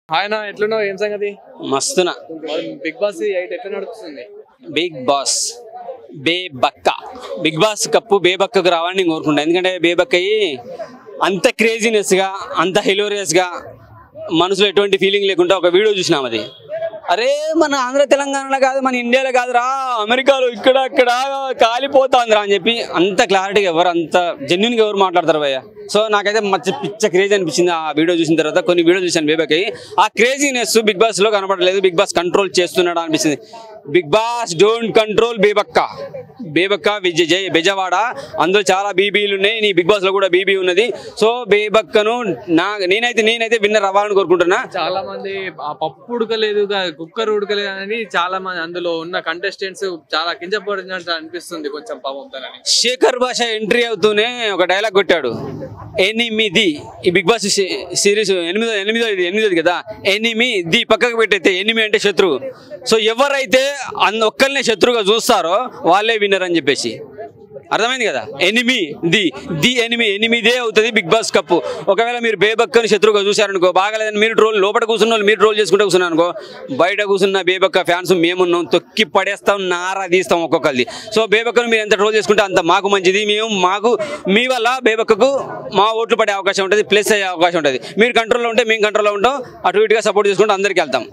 ఆయన ఎట్లున్నావు ఏం సంగతి మస్తున బిగ్ బాస్ ఎయిట్ ఎట్లా నడుస్తుంది బిగ్ బాస్ బే బక్క బిగ్ బాస్ కప్పు బేబక్కకు రావాలని నేను కోరుకుంటా ఎందుకంటే బేబక్కయి అంత క్రేజీనెస్గా అంత హిలోరియస్గా మనసులో ఎటువంటి ఫీలింగ్ లేకుండా ఒక వీడియో చూసినాం అది అరే మన ఆంధ్ర తెలంగాణలో కాదు మన ఇండియాలో కాదురా అమెరికాలో ఇక్కడ అక్కడ కాలిపోతాందిరా అని చెప్పి అంత క్లారిటీగా ఎవరు అంత జెన్యున్గా ఎవరు మాట్లాడతారు భయ్య సో నాకైతే మచ్చ పిచ్చ క్రేజ్ అనిపించింది ఆ వీడియో చూసిన తర్వాత కొన్ని వీడియో చూశాను బేబకి ఆ క్రేజీనెస్ బిగ్ బాస్ లో కనపడలేదు బిగ్ బాస్ కంట్రోల్ చేస్తున్నాడు అనిపించింది big boss don't control Bebakka Bebakka Vijay జై బెజవాడ అందులో చాలా బీబీలు ఉన్నాయి నీ బిగ్ బాస్ లో కూడా బీబీ ఉన్నది సో బేబక్కను నా నేనైతే నేనైతే విన్నర్ అవ్వాలని కోరుకుంటున్నా చాలా మంది ఆ పప్పు ఉడకలేదు గా- కుక్కర్ ఉడకలేదు అని చాలా మంది అందులో ఉన్న కంటెస్టెంట్స్ చాలా కించపడినట్టు అనిపిస్తుంది కొంచెం పాపం తనని శేఖర్ భాష ఎంట్రీ అవుతూనే ఒక డైలాగ్ కొట్టాడు ఎనిమిది ఈ బిగ్ బాస్ సి- సిరీస్ ఎనిమిదో ఎనిమిదో ఇది ఎనిమిదోది కదా ఎనిమిది పక్కకు పెట్టయితే ఎనిమి అంటే శత్రువు సో ఎవరైతే అన్న ఒక్కరినే శత్రువుగా చూస్తారో వాళ్ళే విన్నర్ అని చెప్పేసి అర్థమైంది కదా ఎనిమి ది ది ఎనిమి ఎనిమిదే అవుతుంది బిగ్ బాస్ కప్పు ఒకవేళ మీరు బేబక్కని శత్రువుగా చూశారనుకో బాగాలేదని మీరు ట్రోల్ లోపల కూర్చున్న వాళ్ళు మీరు ట్రోల్ చేసుకుంటూ కూర్చున్నారు అనుకో బయట కూర్చున్న బేబక్క ఫ్యాన్స్ మేమున్నాం తొక్కి పడేస్తాం నారా తీస్తాం ఒక్కొక్కరిది సో బేబక్కను మీరు ఎంత ట్రోల్ చేసుకుంటే అంత మాకు మంచిది మేము మాకు మీ వల్ల బేబక్కకు మా ఓట్లు పడే అవకాశం ఉంటుంది ప్లస్ అయ్యే అవకాశం ఉంటుంది మీరు కంట్రోల్లో ఉంటే మేము కంట్రోల్లో ఉంటాం అటు ఇటుగా సపోర్ట్ చేసుకుంటూ అందరికీ వెళ్తాం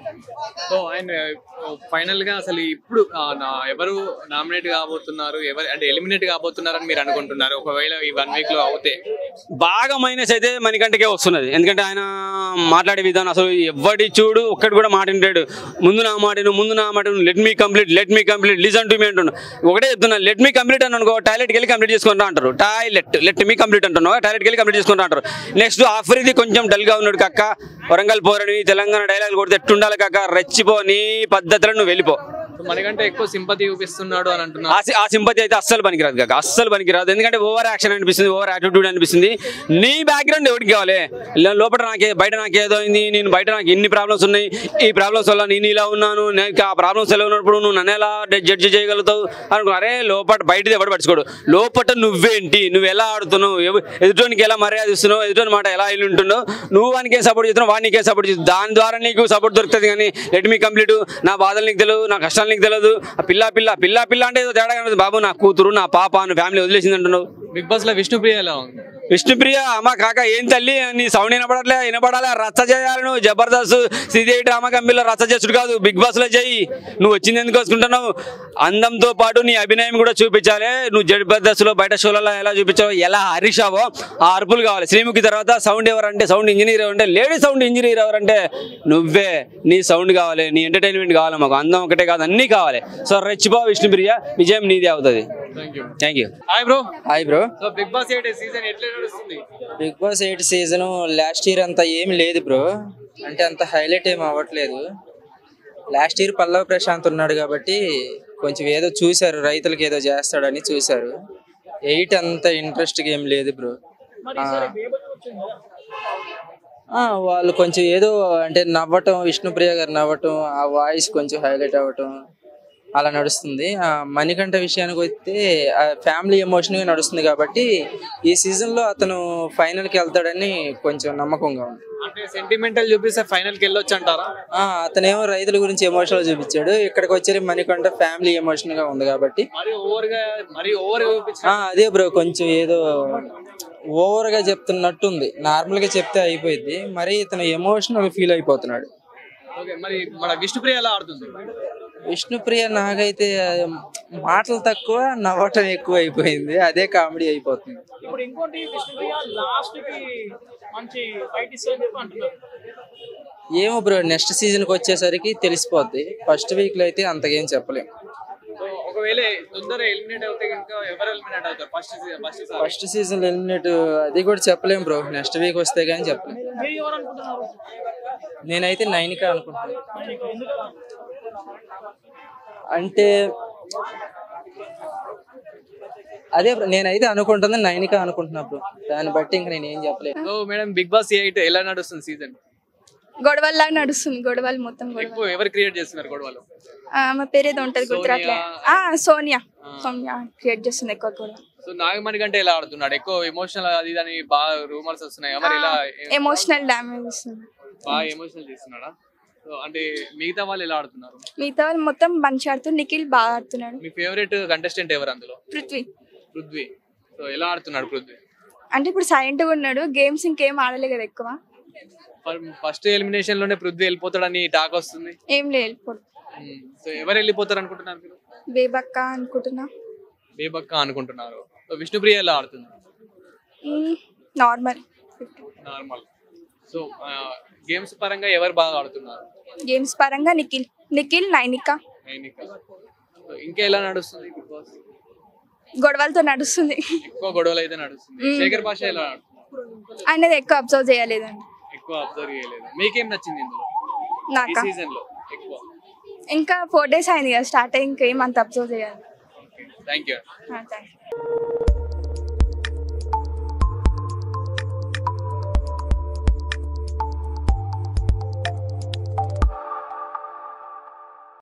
సో ఆయన ఫైనల్ గా అసలు ఇప్పుడు ఆ, నా- ఎవరు నామినేట్ కాబోతున్నారు ఎవరు అంటే ఎలిమినేట్ కాబోతున్నారు అని మీరు అనుకుంటున్నారు ఒకవేళ ఈ వన్ వీక్ లో అవుతే బాగా మైనస్ అయితే మణికంటకే వస్తున్నది ఎందుకంటే ఆయన మాట్లాడే విధానం అసలు ఎవడి చూడు ఒక్కటి కూడా మాట వింటాడు ముందు నా మాటను ముందు నా మాటను let me complete let me complete listen to me అంటున్నాను ఒకటే చెప్తున్నా లెట్ మీ కంప్లీట్ అని అనుకో టాయిలెట్కి వెళ్ళి కంప్లీట్ చేసుకుంటా అంటారు టాయిలెట్ లెట్ మీ కంప్లీట్ అంటున్నావు టాయిలెట్కి వెళ్ళి కంప్లీట్ చేసుకుంటా అంటారు నెక్స్ట్ ఆఫ్రిది కొంచెం డల్గా ఉన్నాడు కక్క వరంగల్ పోరని తెలంగాణ డైలాగ్ కొడితే ఎట్టుండాలి కక్క రెచ్చిపో నీ పద్ధతులను నువ్వు వెళ్ళిపో సో మనకంటే ఎక్కువ సింపతి చూపిస్తున్నాడు అని ఆ అంటున్నారు సి- ఆ సింపతి అయితే అస్సలు పనికిరాదు కాక అస్సలు పనికిరాదు ఎందుకంటే ఓవర్ యాక్షన్ అనిపిస్తుంది ఓవర్ యాటిట్యూడ్ అనిపిస్తుంది నీ బ్యాక్గ్రౌండ్ ఎవరికి కావాలి లో- లోపల నాకే బయట నాకు ఏదో అయింది నేను బయట నాకు ఇన్ని ప్రాబ్లమ్స్ ఉన్నాయి ఈ ప్రాబ్లమ్స్ వల్ల నేను ఇలా ఉన్నాను నేను ఆ ప్రాబ్లమ్స్ ఎలా ఉన్నప్పుడు నువ్వు నన్ను ఎలా జడ్జి చేయగలుగుతావు అనుకో అరే లోపల బయటది ఎవడు పట్టుకోడు లోపల నువ్వేంటి నువ్వు ఎలా ఆడుతున్నావు ఎవ- ఎదుటోనికి ఎలా మర్యాద ఇస్తున్నావు ఎదుటోని మాట ఎలా ఇల్లు ఉంటున్నావు నువ్వు వానికే సపోర్ట్ చేస్తున్నావు వానికే సపోర్ట్ చేస్తున్నావు దాని ద్వారా నీకు సపోర్ట్ దొరుకుతుంది కానీ లెట్ మీ కంప్లీట్ నా బాధలు నీకు తెలియదు నా కష్టాలు నీకు తెలియదు ఆ పిల్ల పిల్ల పిల్ల పిల్ల అంటే ఏదో తేడా కనదు బాబు నా కూతురు నా పాప నా ఫ్యామిలీ వదిలేసింది అంటున్నావు బిగ్ బాస్ లో విష్ణుప్రియ ఎలా ఉంది విష్ణుప్రియ అమ్మ కాక ఏం తల్లి నీ సౌండ్ వినపడట్లే వినపడాలి రచ్చ చేయాలి నువ్వు జబర్దస్త్ శ్రీదేవి డ్రామా కంపెనీలో రచ్చ చేసుడు కాదు బిగ్ బాస్ లో చేయి నువ్వు వచ్చింది ఎందుకు వసుకుంటున్నావు అందంతో పాటు నీ అభినయం కూడా చూపించాలి నువ్వు జబర్దస్త్ లో బయట షోలలో ఎలా చూపించావో ఎలా హరిషావో ఆ అరుపులు కావాలి శ్రీముఖి తర్వాత సౌండ్ ఎవరంటే సౌండ్ ఇంజనీర్ ఎవరంటే లేడీ సౌండ్ ఇంజనీర్ ఎవరంటే నువ్వే నీ సౌండ్ కావాలి నీ ఎంటర్టైన్మెంట్ కావాలి మాకు అందం ఒకటే కాదు అన్నీ కావాలి సో రెచ్చిపో విష్ణుప్రియ విజయం నీదే అవుతుంది thank you thank you hi bro hi bro so big boss eight season ఎట్లా నడుస్తుంది big boss eight season last year అంత ఏం లేదు బ్రో అంటే అంత హైలైట్ ఏం అవ్వట్లేదు లాస్ట్ ఇయర్ పల్లవ ప్రశాంత్ ఉన్నాడు కాబట్టి కొంచెం ఏదో చూశారు రైతులకి ఏదో చేస్తాడని చూశారు ఎయిట్ అంత ఇంట్రెస్ట్గా ఏం లేదు బ్రో వాళ్ళు కొంచెం ఏదో అంటే నవ్వటం విష్ణుప్రియ గారు నవ్వటం ఆ వాయిస్ కొంచెం హైలైట్ అవ్వటం అలా నడుస్తుంది ఆ మణికంఠ విషయానికి వస్తే ఫ్యామిలీ ఎమోషన్గా నడుస్తుంది కాబట్టి ఈ సీజన్లో అతను ఫైనల్కి వెళ్తాడని కొంచెం నమ్మకంగా ఉంది అంటే సెంటిమెంటల్ చూపిస్తే ఫైనల్ కి వెళ్ళొచ్చు అంటారా ఆ, అతనేమో రైతుల గురించి ఎమోషనల్ చూపించాడు ఇక్కడికి వచ్చే మణికంఠ ఫ్యామిలీ ఎమోషనల్ గా ఉంది కాబట్టి మరి ఓవర్ గా మరి ఓవర్ ఆ, చూపించారు అదే బ్రో కొంచెం ఏదో ఓవర్ గా చెప్తున్నట్టుంది నార్మల్ గా చెప్తే అయిపోయింది మరి ఇతను ఎమోషనల్ ఫీల్ అయిపోతున్నాడు ఓకే మరి మన విష్ణుప్రియ ఎలా ఆడుతుంది విష్ణుప్రియ నాకైతే మాటలు తక్కువ నవ్వటం ఎక్కువ అయిపోయింది అదే కామెడీ అయిపోతుంది ఇప్పుడు ఇంకోటి విష్ణుప్రియ లాస్ట్ కి మంచి ఫైట్ ఇస్తుందని చెప్పి అంటున్నారు ఏమో బ్రో నెక్స్ట్ సీజన్కి వచ్చేసరికి తెలిసిపోద్ది ఫస్ట్ వీక్ లో అయితే అంతకేం చెప్పలేం సో ఒకవేళ తొందర ఎలిమినేట్ అవుతే కనుక ఎవరు ఎలిమినేట్ అవుతారు first first sir first season eliminate అది కూడా చెప్పలేం బ్రో నెక్స్ట్ వీక్ వస్తే కానీ చెప్పలేం మీరు ఎవరు అనుకుంటున్నారు నేనైతే నైన్కా అనుకుంటున్నాను ఆయనకి ఎందుకు అంటే అదే బ్రో నేనైతే అనుకుంటుంది నైన్కా అనుకుంటున్నా బ్రో దాన్ని బట్టి ఇంకా నేను ఏం చెప్పలేను so madam big boss eight ఎలా నడుస్తుంది సీజన్ గొడవల్లాగా నడుస్తుంది గొడవలు మొత్తం గొడవ ఎక్కువ ఎవరు క్రియేట్ చేస్తున్నారు గొడవలు మా పేరు ఏదో ఉంటది గుర్తురాట్లే ఆ సోనియా సోనియా క్రియేట్ చేస్తుంది ఎక్కువ గొడవ సో నాగమణి కంటే ఎలా ఆడుతున్నాడు ఎక్కువ ఎమోషనల్ అది ఇది అని బాగా రూమర్స్ వస్తున్నాయి మరి ఎలా ఎమోషనల్ డ్యామేజ్ ఇస్తుంది బాగా ఎమోషనల్ చేస్తున్నాడా సో అంటే మిగతా వాళ్ళు ఎలా ఆడుతున్నారు మిగతా వాళ్ళు మొత్తం మంచి ఆడుతూ నిఖిల్ బాగా ఆడుతున్నాడు మీ ఫేవరెట్ కంటెస్టెంట్ ఎవరు అందులో పృథ్వీ పృథ్వీ సో ఎలా ఆడుతున్నాడు పృథ్వీ అంటే ఇప్పుడు సైలెంట్గా ఉన్నాడు గేమ్స్ ఇంకేం ఆడలే కదా ఎక్కువ ఫస్ట్ ఎలిమినేషన్ లోనే పృథ్వీ వెళ్ళిపోతాడని టాక్ వస్తుంది ఏం లేదు ఇప్పుడు సో ఎవరు వెళ్ళిపోతారు అనుకుంటున్నారు మీరు బేబక్క అనుకుంటున్నా బేబక్క అనుకుంటున్నారు సో విష్ణుప్రియ ఎలా ఆడుతుంది నార్మల్ నార్మల్ సో గేమ్స్ పరంగా ఎవరు బాగా ఆడుతున్నారు గేమ్స్ పరంగా నిఖిల్ నిఖిల్ నైనిక నైనిక. So, ఇంకా ఎలా నడుస్తుంది బిగ్ బాస్ గొడవలతో నడుస్తుంది ఎక్కువ గొడవలు అయితే నడుస్తుంది మ్మ్. శేఖర్ భాష ఎలా ఆడుతున్నారు ఆయనది ఎక్కువ అబ్జర్వ్ చేయలేదండి ఎక్కువ అబ్జర్వ్ చేయలేదు మీకేం నచ్చింది ఇందులో ఈ నాక సీజన్ లో ఎక్కువ ఇంకా ఫోర్ డేస్ అయింది కదా స్టార్ట్ అయ్యి ఇంకేం అంత అబ్జర్వ్ చేయాలి థ్యాంక్ యూ థ్యాంక్